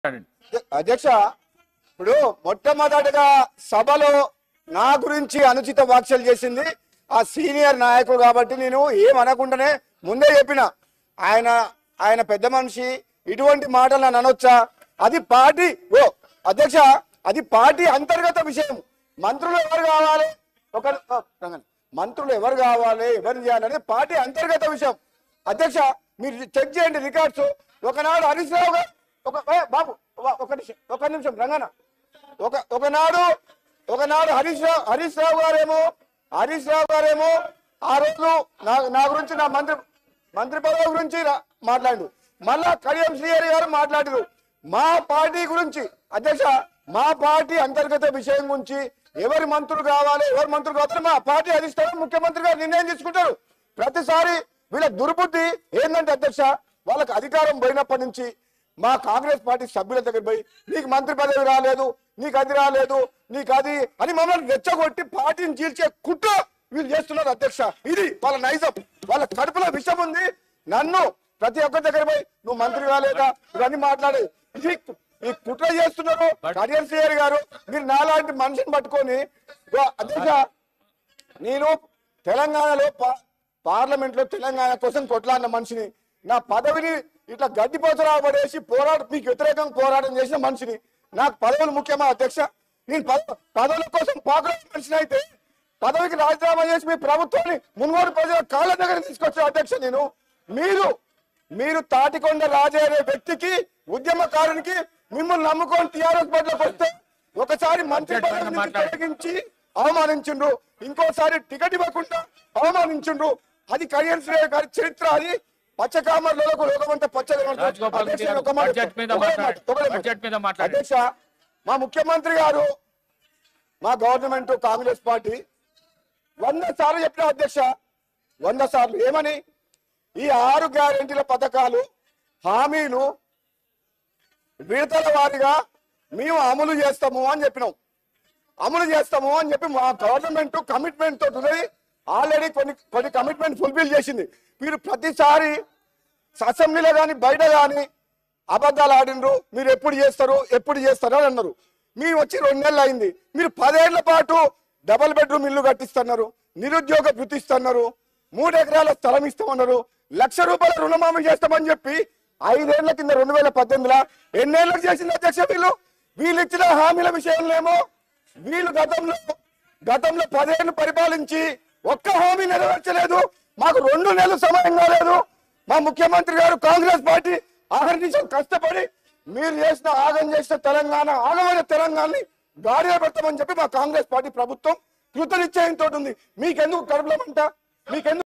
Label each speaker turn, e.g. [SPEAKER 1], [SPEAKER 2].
[SPEAKER 1] అధ్యక్ష ఇప్పుడు మొట్టమొదటిగా సభలో నా గురించి అనుచిత వ్యాఖ్యలు చేసింది ఆ సీనియర్ నాయకుడు కాబట్టి నేను ఏం అనకుండానే ముందే చెప్పిన ఆయన ఆయన పెద్ద మనిషి ఇటువంటి మాటలు నన్ను అనొచ్చా అది పార్టీ ఓ అధ్యక్ష అది పార్టీ అంతర్గత విషయం మంత్రులు ఎవరు కావాలి ఒక ఓ, రంగన్. మంత్రులు ఎవరు కావాలి ఎవరు చేయాలనేది పార్టీ అంతర్గత విషయం అధ్యక్ష మీరు చెక్ చేయండి రికార్డ్స్ ఒకనాడు హరీష్ రావు గారు ఒక ఏ, బాబు ఒక- ఒక నిమిషం ఒక నిమిషం రంగన ఒక ఒకనాడు ఒకనాడు హరీష్ రావు హరీష్ రావు గారేమో హరీష్ రావు గారేమో ఆ రోజు నా నా గురించి నా మంత్రి మంత్రి పదవి గురించి రా- మాట్లాడు మళ్ళా కడియం శ్రీహరి గారు మాట్లాడారు మా పార్టీ గురించి అధ్యక్ష మా పార్టీ అంతర్గత విషయం గురించి ఎవరి మంత్రులు కావాలి ఎవరి మంత్రులు కావాలి మా పార్టీ అధిష్టానం ముఖ్యమంత్రి గారు నిర్ణయం తీసుకుంటారు ప్రతిసారి వీళ్ళ దుర్బుద్ధి ఏంటంటే అధ్యక్ష వాళ్ళకి అధికారం పోయినప్పటి నుంచి మా కాంగ్రెస్ పార్టీ సభ్యుల దగ్గర పోయి నీకు మంత్రి పదవి రాలేదు నీకు అది రాలేదు నీకు అది అని మమ్మల్ని రెచ్చగొట్టి పార్టీని చీల్చే కుట్ర వీళ్ళు చేస్తున్నారు అధ్యక్ష ఇది వాళ్ళ నైజం వాళ్ళ కడుపులో విషం ఉంది నన్ను ప్రతి ఒక్కరి దగ్గర పోయి నువ్వు మంత్రి కాలేదా ఇవన్నీ మాట్లాడే ఇది ఈ కుట్ర చేస్తున్నారు కడియం శ్రీహరి గారు మీరు నాలాంటి మనిషిని పట్టుకొని ఇగో అధ్యక్ష నేను తెలంగాణలో పా- పార్లమెంట్ లో తెలంగాణ కోసం కొట్లాడిన మనిషిని నా పదవిని ఇట్లా గడ్డిపోతరా పడేసి పోరాట మీకు వ్యతిరేకంగా పోరాటం చేసిన మనిషిని నాకు పదవులు ముఖ్యమా అధ్యక్ష నేను పద- పదవుల కోసం పాకులాడే మనిషిని అయితే పదవికి రాజీనామా చేసి మీ ప్రభుత్వాన్ని మున్గోడు ప్రజల కాళ్ళ దగ్గర తీసుకొచ్చే అధ్యక్ష నేను మీరు మీరు తాటికొండ రాజే అనే వ్యక్తికి ఉద్యమకారునికి మిమ్మల్ని నమ్ముకొని టీఆర్ఎస్ పట్లకు వస్తే ఒకసారి మంత్రి పదవి నుంచి
[SPEAKER 2] మాట్లాడు.
[SPEAKER 1] తొలగించి అవమానించుండ్రు ఇంకోసారి టికెట్ ఇవ్వకుండా అవమానించుండ్రు అది కళ్యాణ్ శ్రీ గారి చరిత్ర అది పచ్చకామర్లకు లోకమంతా పచ్చగా కనబడుతుంది.
[SPEAKER 2] రాజగోపాల్
[SPEAKER 1] అధ్యక్ష,
[SPEAKER 2] గారు,
[SPEAKER 1] ఒక మాట-
[SPEAKER 2] బడ్జెట్ మీద
[SPEAKER 1] ఒకటే
[SPEAKER 2] మాట్లాడండి.
[SPEAKER 1] మాట, ఒకటే మాట.
[SPEAKER 2] బడ్జెట్ మీద మాట్లాడండి.
[SPEAKER 1] అధ్యక్ష మా ముఖ్యమంత్రి గారు మా గవర్నమెంట్ కాంగ్రెస్ పార్టీ వంద సార్లు చెప్పిన అధ్యక్ష వంద సార్లు ఏమని ఈ ఆరు గ్యారెంటీల పథకాలు హామీలు విడతల వారిగా మేము అమలు చేస్తాము అని చెప్పినాం అమలు చేస్తాము అని చెప్పి మా గవర్నమెంట్ కమిట్మెంట్ తోటి ఉన్నది ఆల్రెడీ కొన్ని కొన్ని కమిట్మెంట్ ఫుల్ఫిల్ చేసింది మీరు ప్రతిసారి అసెంబ్లీలో కానీ బయట కానీ అబద్ధాలు ఆడినరు మీరు ఎప్పుడు చేస్తారు ఎప్పుడు చేస్తారు అని అన్నారు మీరు వచ్చి రెండు నెలలు అయింది మీరు పదేళ్ల పాటు డబల్ బెడ్రూమ్ ఇల్లు కట్టిస్తున్నారు నిరుద్యోగ వృత్తి ఇస్తున్నారు మూడు ఎకరాల స్థలం ఇస్తామన్నారు లక్ష రూపాయల రుణమాఫీ చేస్తామని చెప్పి ఐదేళ్ల కింద రెండు వేల పద్దెనిమిదిలో ఎన్నేళ్ళకి చేసింది అధ్యక్ష వీళ్ళు వీళ్ళు ఇచ్చిన హామీల విషయంలో ఏమో వీళ్ళు గతంలో గతంలో పదేళ్ళు పరిపాలించి ఒక్క హామీ నెరవేర్చలేదు మాకు రెండు నెలలు సమయం కాలేదు మా ముఖ్యమంత్రి గారు కాంగ్రెస్ పార్టీ ఆఖరి నిమిషం కష్టపడి మీరు చేసిన ఆగం చేసిన తెలంగాణ ఆగమైన తెలంగాణని గాడిలో పెడతామని చెప్పి మా కాంగ్రెస్ పార్టీ ప్రభుత్వం కృతనిశ్చయంతో ఉంది మీకెందుకు కడుపులమంట మీకెందుకు